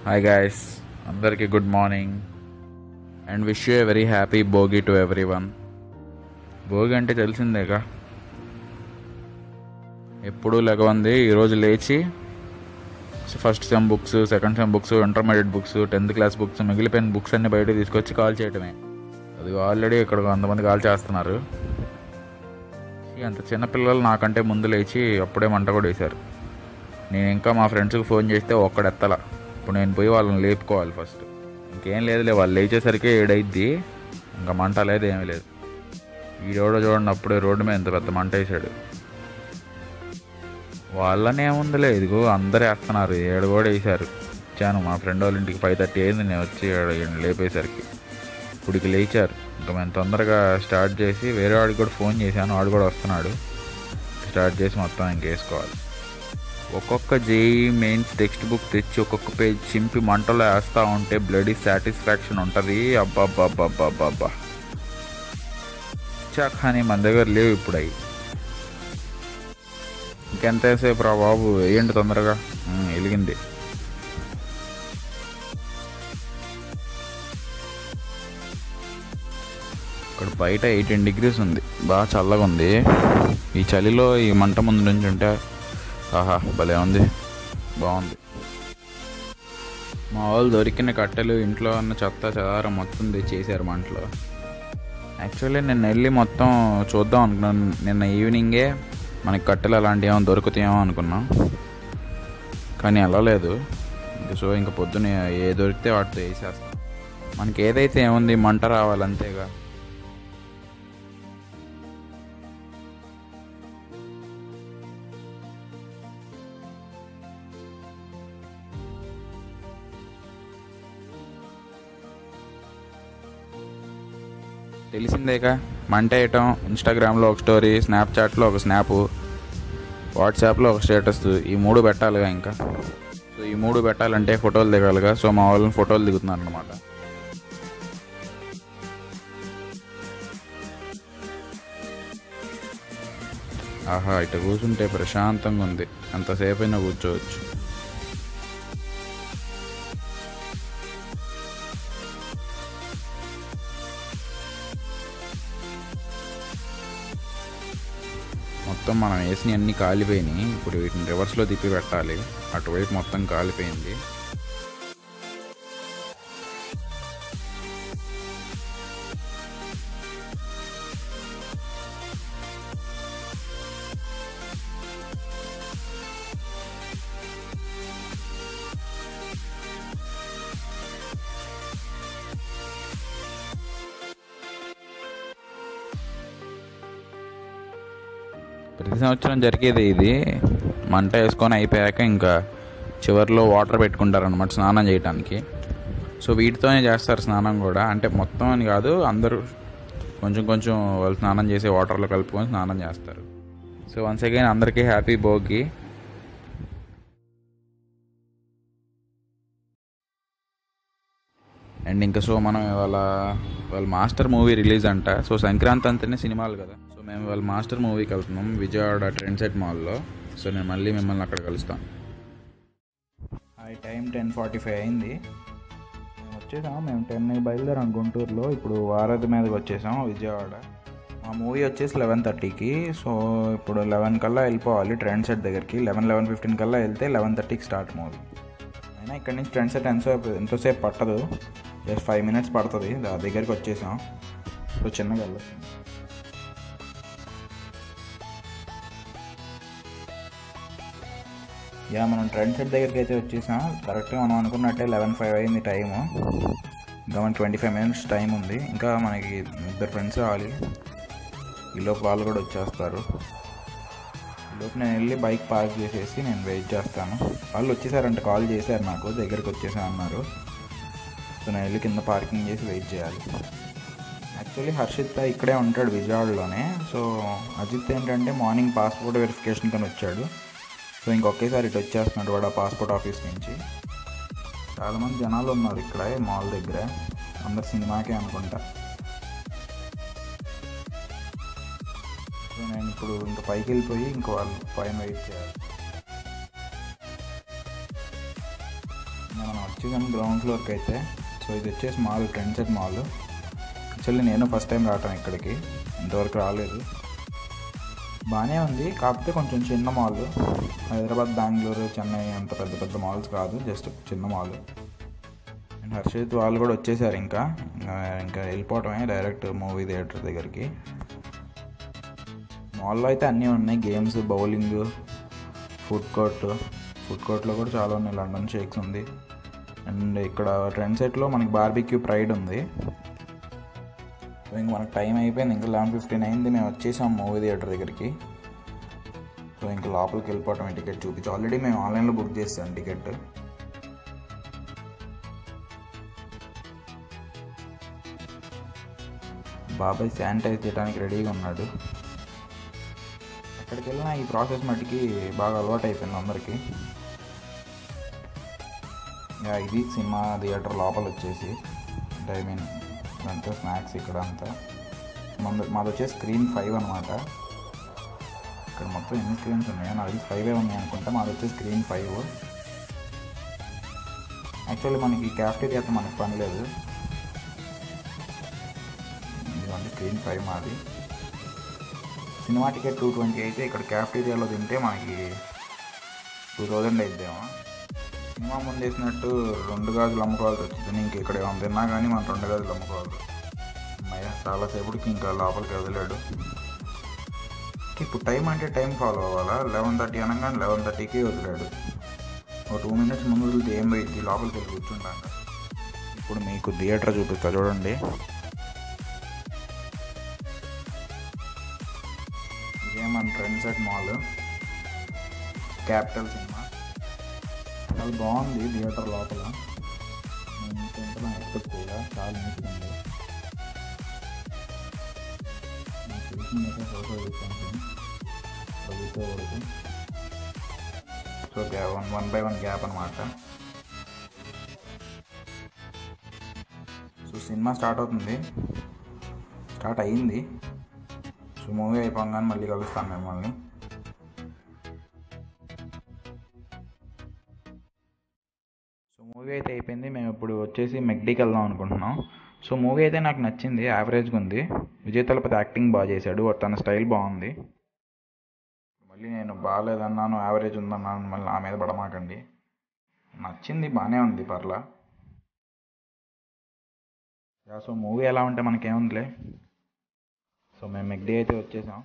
Hi guys అందరికీ good morning and wish you a very happy Bhogi to everyone Bhogi అంటే తెలిసిందేగా ఎప్పుడూ లెగవంది ఈరోజు లేచి first sem books second sem books intermediate books tenth class books మిగిలిపోయిన బుక్స్ అన్ని బయట తీసుకొచ్చి కాల్ చేయటమే అది ఆల్రెడీ ఇక్కడ కొంతమంది కాల్ చేస్తున్నారు ఈ అంత చిన్నపిల్లలు నాకంటే ముందు లేచి అప్పుడే మంట కూడా వేశారు నేను ఇంకా మా ఫ్రెండ్స్కి ఫోన్ చేస్తే ఒక్కడెత్తల ఇప్పుడు నేను పోయి వాళ్ళని లేపుకోవాలి ఫస్ట్ ఇంకేం లేదులే వాళ్ళు లేచేసరికి ఏడైద్ది ఇంకా మంట లేదు ఏమీ లేదు వీడెవడో చూడండి అప్పుడే రోడ్డు మీద ఇంత పెద్ద మంట వేసాడు వాళ్ళనే ఏముందిలే ఇదిగో అందరు వేస్తున్నారు ఏడు కూడా వేసారు వచ్చాను మా ఫ్రెండ్ వాళ్ళ ఇంటికి ఫైవ్ థర్టీ అయింది నేను వచ్చి ఈడ ఈయన లేపేసరికి ఇప్పటికి లేచారు ఇంకా మేము తొందరగా స్టార్ట్ చేసి వేరే వాడికి కూడా ఫోన్ చేశాను వాడు కూడా వస్తున్నాడు స్టార్ట్ చేసి మొత్తం ఇంకేసుకోవాలి ఒక్కొక్క జేఈ మెయిన్స్ టెక్స్ట్ బుక్ తెచ్చి ఒక్కొక్క పేజ్ చింపి మంటలో వేస్తూ ఉంటే బ్లడీ సాటిస్ఫాక్షన్ ఉంటుంది అబ్బాబ్బాబ్బాబ్బాబ్బా చా కానీ మన దగ్గర లేవు ఇప్పుడు అవి ఇంకెంతసేపు రా బాబు వేయండి తొందరగా ఉమ్, వెలిగింది ఇక్కడ బయట ఎయిటీన్ డిగ్రీస్ ఉంది బాగా చల్లగా ఉంది ఈ చలిలో ఈ మంట ముందు నుంచి ఉంటే ఆహా భలే ఉంది బాగుంది మా వాళ్ళు దొరికిన కట్టెలు ఇంట్లో ఉన్న చెత్త చెదారం మొత్తం తెచ్చేసారు మంటలో యాక్చువల్లీ నేను వెళ్ళి మొత్తం చూద్దాం అనుకున్నాను నిన్న ఈవినింగే మనకి కట్టెలు అలాంటివి ఏమైనా దొరుకుతాయేమో అనుకున్నాం కానీ వెళ్ళలేదు ఇంకా సో ఇంకా పొద్దున ఏ దొరికితే వాటితో వేసేస్తాం మనకి ఏదైతే ఏముంది మంట రావాలి అంతేగా తెలిసిందేగా మంట వేయటం ఇన్స్టాగ్రామ్లో ఒక స్టోరీ స్నాప్చాట్లో ఒక స్నాపు వాట్సాప్లో ఒక స్టేటస్ ఈ మూడు పెట్టాలిగా ఇంకా సో ఈ మూడు పెట్టాలంటే ఫోటోలు దిగాలిగా సో మా వాళ్ళని ఫోటోలు దిగుతున్నారు అనమాట ఆహా ఇటు కూర్చుంటే ప్రశాంతంగా ఉంది ఎంతసేపు అయినా కూర్చోవచ్చు మొత్తం మనం వేసిన అన్ని కాలిపోయినాయి ఇప్పుడు వీటిని రివర్స్లో తిప్పి పెట్టాలి అటువైపు మొత్తం కాలిపోయింది ప్రతి సంవత్సరం జరిగేది ఇది మంట వేసుకొని అయిపోయాక ఇంకా చివరిలో వాటర్ పెట్టుకుంటారనమాట స్నానం చేయడానికి సో వీటితోనే చేస్తారు స్నానం కూడా అంటే మొత్తం అని కాదు అందరూ కొంచెం కొంచెం వాళ్ళు స్నానం చేసే వాటర్లో కలుపుకొని స్నానం చేస్తారు సో వన్స్ అగైన్ అందరికీ హ్యాపీ భోగి అండ్ ఇంకా సో మనం ఇవాళ వాళ్ళ మాస్టర్ మూవీ రిలీజ్ అంట సో సంక్రాంతి అంటేనే సినిమాలు కదా సో మేము వాళ్ళ మాస్టర్ మూవీకి వెళ్తున్నాం విజయవాడ ట్రెండ్ సెట్ మాల్లో సో నేను మళ్ళీ మిమ్మల్ని అక్కడ కలుస్తాను hi time ten forty five అయింది మేము వచ్చేసాం మేము టెన్కి బయలుదేరాం గుంటూరులో ఇప్పుడు వారధి మీదకి వచ్చేసాం విజయవాడ మా మూవీ వచ్చేసి లెవెన్ థర్టీకి సో ఇప్పుడు లెవెన్ కల్లా వెళ్ళిపోవాలి ట్రెండ్ సెట్ దగ్గరికి లెవెన్ లెవెన్ ఫిఫ్టీన్ కల్లా వెళ్తే లెవెన్ థర్టీకి స్టార్ట్ మూవీ అయినా ఇక్కడ నుంచి ట్రెండ్ సెట్ ఎంతసేపు ఎంతోసేపు పట్టదు జస్ట్ ఫైవ్ మినిట్స్ పడుతుంది దా దగ్గరికి వచ్చేసాం ఇప్పుడు చిన్నగా వెళ్ళొచ్చు యా మనం ట్రెండ్ సెట్ దగ్గరికి అయితే వచ్చేసాం కరెక్ట్గా మనం అనుకున్నట్టే లెవెన్ ఫైవ్ అయింది టైము ఇంకా మనకి ట్వంటీ ఫైవ్ మినిట్స్ టైం ఉంది ఇంకా మనకి ఇద్దరు ఫ్రెండ్స్ రావాలి ఈలోపు వాళ్ళు కూడా వచ్చేస్తారు ఈలోపు నేను వెళ్ళి బైక్ పార్క్ చేసేసి నేను వెయిట్ చేస్తాను వాళ్ళు వచ్చేసారంటే కాల్ చేశారు నాకు దగ్గరికి వచ్చేసా అన్నారు సో నేను వెళ్ళి కింద పార్కింగ్ చేసి వెయిట్ చేయాలి యాక్చువల్లీ హర్షిత్ ఇక్కడే ఉంటాడు విజయవాడలోనే సో అజిత్ ఏంటంటే మార్నింగ్ పాస్పోర్ట్ వెరిఫికేషన్ కని వచ్చాడు సో ఇంకొకేసారి ఇటు వచ్చేస్తున్నాడు వాడు ఆ పాస్పోర్ట్ ఆఫీస్ నుంచి చాలామంది జనాలు ఉన్నారు ఇక్కడ మాల్ దగ్గర అందరు సినిమాకే అనుకుంటా సో నేను ఇప్పుడు ఇంకా పైకి వెళ్ళిపోయి ఇంకా వాళ్ళు పైన వెయిట్ చేయాలి ఇంకా మనం వచ్చేసాము గ్రౌండ్ ఫ్లోర్కి అయితే సో ఇది వచ్చేసి mall trend set mall actually నేను ఫస్ట్ టైం రావటం ఇక్కడికి ఇంతవరకు రాలేదు బాగానే ఉంది కాకపోతే కొంచెం చిన్న మాల్ హైదరాబాద్ బెంగళూరు చెన్నై అంత పెద్ద పెద్ద మాల్స్ కాదు జస్ట్ చిన్న మాల్ అండ్ హర్షిత్ వాళ్ళు కూడా వచ్చేసారు ఇంకా ఇంకా ఇంకా వెళ్ళిపోవటమే డైరెక్ట్ మూవీ థియేటర్ దగ్గరికి మాల్లో అయితే అన్నీ ఉన్నాయి games bowling food court food కోర్ట్లో కూడా చాలా ఉన్నాయి లండన్ షేక్స్ ఉంది అండ్ ఇక్కడ ట్రెండ్ సెట్లో మనకి బార్బిక్యూ ప్రైడ్ ఉంది సో ఇంక మనకు టైం అయిపోయింది ఇంకా లెవెన్ ఫిఫ్టీన్ అయింది మేము వచ్చేసాం మూవీ థియేటర్ దగ్గరికి సో ఇంకా లోపలికి వెళ్ళిపోవటం టికెట్ చూపించి ఆల్రెడీ మేము ఆన్లైన్లో బుక్ చేసాం టికెట్ బాబాయ్ శానిటైజ్ చేయడానికి రెడీగా ఉన్నాడు ఎక్కడికి వెళ్ళినా ఈ ప్రాసెస్ మట్టికి బాగా అలవాటు అయిపోయింది అందరికీ యా, ఇది సినిమా థియేటర్ లోపల వచ్చేసి అంటే ఐ మీన్ ఇదంతా స్నాక్స్ ఇక్కడ అంతా మన మాది వచ్చేసి స్క్రీన్ ఫైవ్ అనమాట ఇక్కడ మొత్తం ఎన్ని స్క్రీన్స్ ఉన్నాయో నాకు తెలిసి ఫైవే ఉన్నాయి అనుకుంటా మాది వచ్చేసి స్క్రీన్ ఫైవ్ యాక్చువల్లీ మనకి క్యాఫ్టేరియా అయితే మనకి పని లేదు ఇదిగోండి స్క్రీన్ ఫైవ్ మాది సినిమా టికెట్ టూ ట్వంటీ అయితే ఇక్కడ క్యాఫ్టేరియాలో తింటే మనకి టూ థౌజండ్ అయిద్దేమో సినిమా ముందు వేసినట్టు రెండు గాజులు అమ్ముకోవాల్సి వచ్చింది ఇంక ఇక్కడ ఏమైనా తిన్నా కానీ మనం రెండు గాజులు అమ్ముకోవాలి అమ్మయ్య చాలాసేపటికి ఇంకా లోపలికి వదిలాడు ఇప్పుడు టైం అంటే టైం ఫాలో అవ్వాలా లెవెన్ థర్టీ అనగానే లెవెన్ థర్టీకి వదిలాడు ఒక టూ మినిట్స్ ముందు వదిలితే ఏం పోయింది లోపలికి వెళ్ళి కూర్చుంటాను ఇప్పుడు మీకు థియేటర్ చూపిస్తా చూడండి ఇదే మన trend set mall capital cinema చాలా బాగుంది థియేటర్ లోపల నేను తింటున్నా ఎక్స్పెక్ట్ కూడా చాలా నీట్గా ఉంది నాకు తెలిసిందైతే ఫోటో చూపించాను చదువుకోకూడదు so gap one one by one gap అనమాట సో సినిమా స్టార్ట్ అవుతుంది స్టార్ట్ అయ్యింది సో మూవీ అయిపోగానే మళ్ళీ కలుస్తాను మిమ్మల్ని సో మూవీ అయితే అయిపోయింది మేము ఇప్పుడు వచ్చేసి మెక్డీకి వెళ్దాం అనుకుంటున్నాం సో మూవీ అయితే నాకు నచ్చింది యావరేజ్గా ఉంది విజయ్ తలపతి యాక్టింగ్ బాగా చేశాడు తన స్టైల్ బాగుంది మళ్ళీ నేను బాగాలేదన్నాను యావరేజ్ ఉందన్నాను మళ్ళీ నా మీద పడమాకండి నచ్చింది బాగానే ఉంది పర్లా యా, సో మూవీ ఎలా ఉంటే మనకేముందిలే సో మేము మెక్డీ అయితే వచ్చేసాం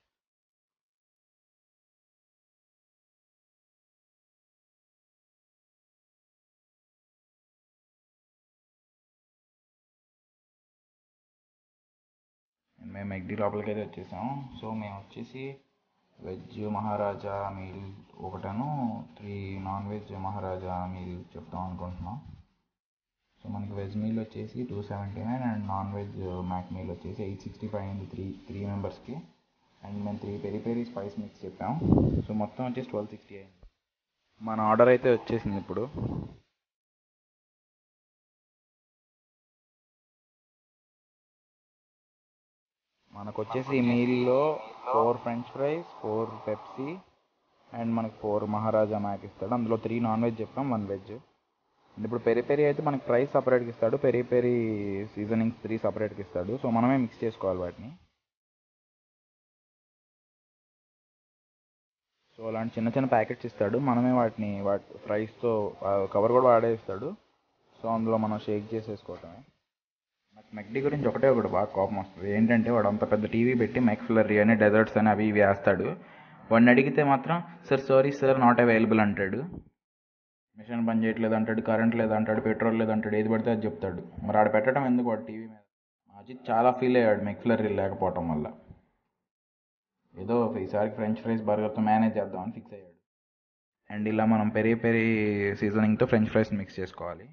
మేము మెగ్డీ లోపలికి అయితే వచ్చేసాం సో మేము వచ్చేసి వెజ్ మహారాజా మీల్ ఒకటను three non veg Maharaja meal చెప్తాం అనుకుంటున్నాం సో మనకి వెజ్ మీల్ వచ్చేసి two seventy nine and non veg Mac meal వచ్చేసి ఎయిట్ సిక్స్టీ ఫైవ్ అయింది త్రీ త్రీ మెంబర్స్కి అండ్ మేము three peri peri spice mix చెప్పాం సో మొత్తం వచ్చేసి ట్వెల్వ్ సిక్స్టీ అయింది మన ఆర్డర్ అయితే వచ్చేసింది ఇప్పుడు మనకు వచ్చేసి ఈ మీల్లో four French fries four Pepsi and మనకు ఫోర్ మహారాజా మ్యాక్ ఇస్తాడు అందులో త్రీ నాన్ వెజ్ చెప్పాం వన్ వెజ్ అండ్ ఇప్పుడు పెరి పెరి అయితే మనకి ప్రైస్ సపరేట్గా ఇస్తాడు పెరి పెరి సీజనింగ్స్ త్రీ సపరేట్గా ఇస్తాడు సో మనమే మిక్స్ చేసుకోవాలి వాటిని సో అలాంటి చిన్న చిన్న ప్యాకెట్స్ ఇస్తాడు మనమే వాటిని వాటి ఫ్రైస్తో కవర్ కూడా వాడే ఇస్తాడు సో అందులో మనం షేక్ చేసేసుకోవటమే నాకు మెక్డీ గురించి ఒకటే ఒకటి బాగా కోపం వస్తుంది ఏంటంటే వాడు అంత పెద్ద టీవీ పెట్టి మెక్ఫ్లరీ అని డెజర్ట్స్ అని అవి ఇవి వేస్తాడు వాడిని అడిగితే మాత్రం sir sorry sir not available అంటాడు మిషన్ పని చేయట్లేదు అంటాడు కరెంట్ లేదు అంటాడు పెట్రోల్ లేదు అంటాడు ఏది పడితే అది చెప్తాడు మరి ఆడ పెట్టడం ఎందుకు వాడు టీవీ మీద అజిత్ చాలా ఫీల్ అయ్యాడు మెక్ఫ్లరీ లేకపోవటం వల్ల ఏదో ఈసారికి ఫ్రెంచ్ ఫ్రైస్ బర్గర్తో మేనేజ్ చేద్దామని ఫిక్స్ అయ్యాడు అండ్ ఇలా మనం పెరి పెరి సీజనింగ్తో ఫ్రెంచ్ ఫ్రైస్ మిక్స్ చేసుకోవాలి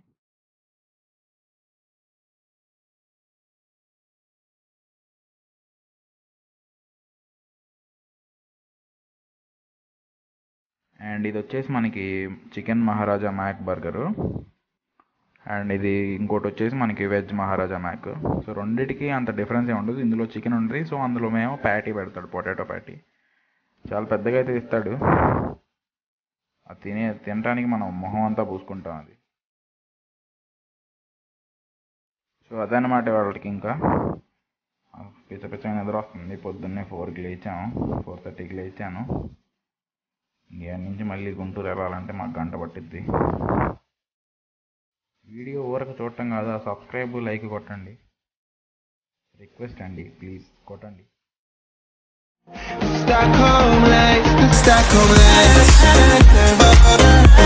అండ్ ఇది వచ్చేసి మనకి chicken Maharaja Mac burger and ఇది ఇంకోటి వచ్చేసి మనకి వెజ్ మహారాజా మ్యాక్ సో రెండిటికి అంత డిఫరెన్స్ ఏమి ఉండదు ఇందులో చికెన్ ఉంటుంది సో అందులో మేము ప్యాటీ పెడతాడు పొటాటో ప్యాటీ చాలా పెద్దగా అయితే ఇస్తాడు అది తినే తినడానికి మనం మొహం అంతా పూసుకుంటాం అది సో అదనమాట వాళ్ళకి ఇంకా పిచ్చ పిచ్చ నిద్ర వస్తుంది పొద్దున్నే ఫోర్కి లేచాము ఫోర్ థర్టీకి లేచాను ఇక్కడి నుంచి మళ్ళీ గుంటూరు వెళ్ళాలంటే మాకు గంట పట్టిద్ది వీడియో ఊరకు చూడటం కాదు సబ్స్క్రైబ్ లైక్ కొట్టండి రిక్వెస్ట్ అండి ప్లీజ్ కొట్టండి Stockholm lights, Stockholm lights.